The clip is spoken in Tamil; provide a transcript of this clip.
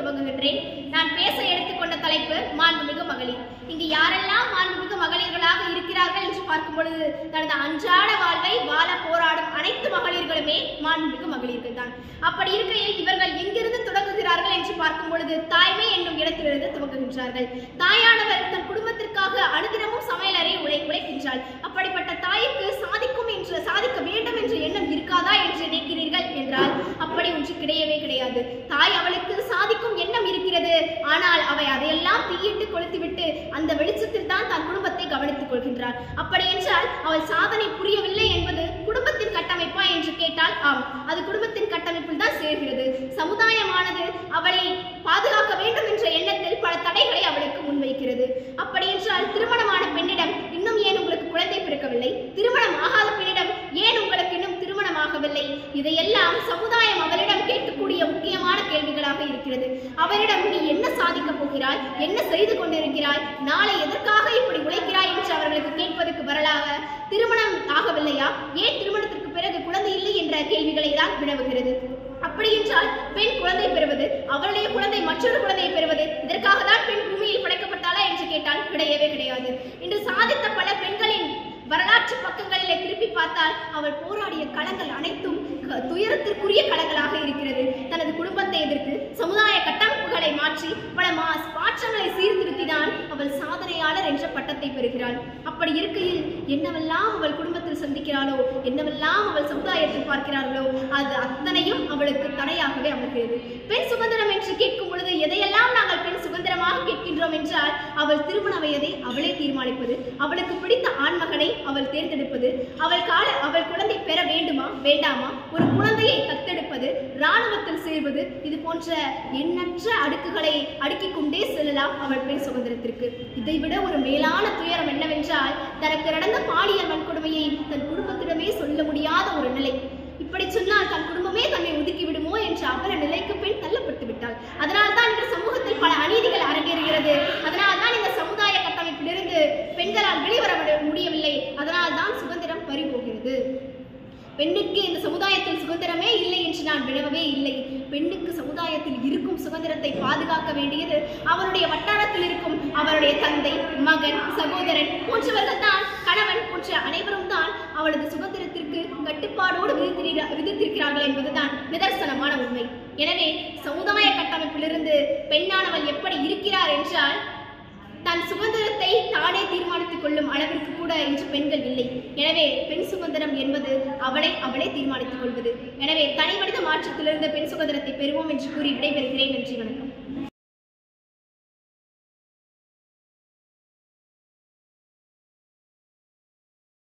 துவங்குகின்றேன் நான் பேச எடுத்துக்கொண்ட தலைப்பு மாண்புமிகு மகளிர் இங்கு யாரெல்லாம் மாண்புமிகு மகளிர்களாக இருக்கிறார்கள் என்று பார்க்கும் பொழுது தனது அன்றாட வாழ்வை வாழ போராடும் அனைத்து மகளிர்களுமே மாண்புமிகு மகளிர்கள் தான் அப்படி இருக்கையில் இவர்கள் எங்கிருந்து தொடங்குகிறார்கள் என்று பார்க்கும் பொழுது தாய்மை என்னும் இடத்திலிருந்து துவங்குகின்றார்கள் தாயானவர் தன் குடும்பத்திற்காக அனுதினமும் சமையலறை உழை உழைக்கின்றாள் அப்படிப்பட்ட தாய்க்கு சாதிக்கும் என்று சாதிக்க வேண்டும் என்ற எண்ணம் இருக்காதா என்று நினைக்கிறீர்கள் என்றால் அப்படி ஒன்று கிடையவே கிடையாது தாய் அவளுக்கு சாதிக்கும் எண்ணம் இருக்கிறது ஆனால் அவை அதையெல்லாம் தீயிட்டு கொளுத்துவிட்டு அந்த வெளிச்சத்தில் தான் தன் குடும்பத்தை கவனித்துக் கொள்கின்றாள் அப்படி என்றால் அவள் சாதனை புரியவில்லை என்பது குடும்பத்தின் கட்டமைப்பா என்று கேட்டால் ஆம் அது குடும்பத்தின் கட்டமைப்பில் தான் சேர்கிறது சமுதாயமானது அவளை பாதுகாக்க வேண்டும் என்ற எண்ணத்தில் பல தடைகளை அவளுக்கு முன்வைக்கிறது அப்படி என்றால் திருமணமான பெண்ணிடம் இன்னும் ஏன் உங்களுக்கு குழந்தை பிறக்கவில்லை திருமணம் ஆகாத பெண்ணிடம் ஏன் உங்களுக்கு இன்னும் திருமணம் ஆகவில்லை இதையெல்லாம் சமுதாயம் அவரிடம் கேட்கக்கூடிய முக்கியமான கேள்விகளாக இருக்கிறது அவரிடம் நீ என்ன சாதிக்கப் போகிறாய் என்ன செய்து கொண்டிருக்கிறாய் நாளை எதற்காக இப்படி உழைக்கிறாய் என்று அவர்களுக்கு கேட்பதற்கு வரலாக திருமணம் ஆகவில்லையா ஏன் திருமணத்திற்கு பிறகு குழந்தை இல்லை என்ற கேள்விகளை தான் வினவுகிறது அப்படி என்றால் பெண் குழந்தை பெறுவது அவளுடைய குழந்தை மற்றொரு குழந்தையை பெறுவது இதற்காக தான் பெண் பூமியில் படைக்கப்பட்டாளா என்று கேட்டால் கிடையவே கிடையாது இன்று சாதித்த பல பெண்களின் வரலாற்று பக்கங்களிலே திருப்பி பார்த்தால் அவள் போராடிய களங்கள் அனைத்தும் க- துயரத்திற்குரிய களங்களாக இருக்கிறது தனது குடும்பத்தை எதிர்த்து சமுதாய கட்டமைப்புகளை மாற்றி பல மா மாற்றங்களை சீர்திருத்திதான் அவள் சாதனையாளர் என்ற பட்டத்தை பெறுகிறாள் அப்படி இருக்கையில் என்னவெல்லாம் அவள் குடும்பத்தில் சந்திக்கிறாளோ என்னவெல்லாம் அவள் சமுதாயத்தில் பார்க்கிறார்களோ அது அத்தனையும் அவளுக்கு தடையாகவே அமைகிறது பெண் சுதந்திரம் என்று கேட்கும் பொழுது எதையெல்லாம் நாங்கள் பெண் சுதந்திரமாக கேட்கின்றோம் என்றால் அவள் திருமண வயதை அவளே தீர்மானிப்பது அவளுக்கு பிடித்த ஆண்மகனை அவள் தேர்ந்தெடுப்பது அவள் கால அவள் குழந்தை பெற வேண்டுமா வேண்டாமா ஒரு குழந்தையை தத்தெடுப்பது இராணுவத்தில் சேர்வது இது போன்ற எண்ணற்ற அடுக்குகளை அடுக்கிக் கொண்டே செல்லலாம் அவள் பெண் சுதந்திரத்திற்கு இதைவிட ஒரு மேலான துயரம் என்னவென்றால் தனக்கு நடந்த பாலியல் வன்கொடுமையை தன் குடும்பத்திடமே சொல்ல முடியாத ஒரு நிலை இப்படி சொன்னால் தன் குடும்பமே தன்னை ஒதுக்கி விடுமோ என்ற அவல நிலைக்கு பெண் தள்ளப்பட்டு விட்டாள் அதனால் தான் இந்த சமூகத்தில் பல அநீதிகள் அரங்கேறுகிறது அதனால் தான் இந்த சமுதாய கட்டமைப்பிலிருந்து பெண்களால் வெளிவர விட- முடியவில்லை அதனால் தான் சுதந்திரம் பறிபோகிறது பெண்ணுக்கு இந்த சமுதாயத்தில் சுதந்திரமே இல்லை என்று நான் வினவவே இல்லை பெண்ணுக்கு சமுதாயத்தில் இருக்கும் சுதந்திரத்தை பாதுகாக்க வேண்டியது அவருடைய வட்டாரத்தில் இருக்கும் அவருடைய தந்தை மகன் சகோதரன் போன்றவர்கள் தான் கணவன் போன்ற அனைவரும் தான் அவளது சுதந்திரத்திற்கு கட்டுப்பாடோடு விதித்திருக்கிறார் விதித்திருக்கிறார்கள் என்பதுதான் நிதர்சனமான உண்மை எனவே சமுதாய கட்டமைப்பிலிருந்து பெண்ணானவள் எப்படி இருக்கிறார் என்றால் தன் சுதந்திரத்தை தானே தீர்மானித்துக் கொள்ளும் அளவிற்கு கூட இன்று பெண்கள் இல்லை எனவே பெண் சுதந்திரம் என்பது அவளை அவளே தீர்மானித்துக் கொள்வது எனவே தனி மனித மாற்றத்திலிருந்து பெண் சுதந்திரத்தை பெறுவோம் என்று கூறி விடைபெறுகிறேன் நன்றி வணக்கம்